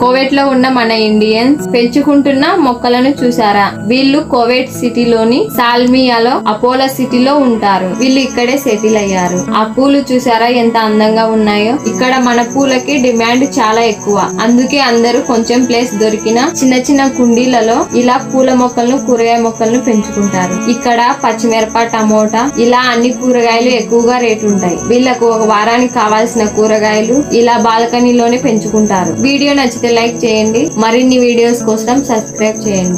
కోవెట్ లో ఉన్న మన ఇండియన్స్ పెంచుకుంటున్న మొక్కలను చూసారా వీళ్ళు కోవెట్ సిటీలోని సాల్మియాలో అపోలో సిటీలో ఉంటారు వీళ్ళు ఇక్కడే సెటిల్ అయ్యారు ఆ పూలు చూసారా ఎంత అందంగా ఉన్నాయో ఇక్కడ మన పూలకి డిమాండ్ చాలా ఎక్కువ అందుకే అందరూ కొంచెం ప్లేస్ దొరికిన చిన్న చిన్న కుండీలలో ఇలా పూల మొక్కలను కూరగాయ మొక్కలను పెంచుకుంటారు ఇక్కడ పచ్చిమిరప టమోటా ఇలా అన్ని కూరగాయలు ఎక్కువగా రేటు ఉంటాయి వీళ్ళకు ఒక వారానికి కావాల్సిన కూరగాయలు ఇలా బాల్కనీలోనే పెంచుకుంటారు వీడియో నచ్చితే లైక్ చేయండి మరిన్ని వీడియోస్ కోసం సబ్స్క్రైబ్ చేయండి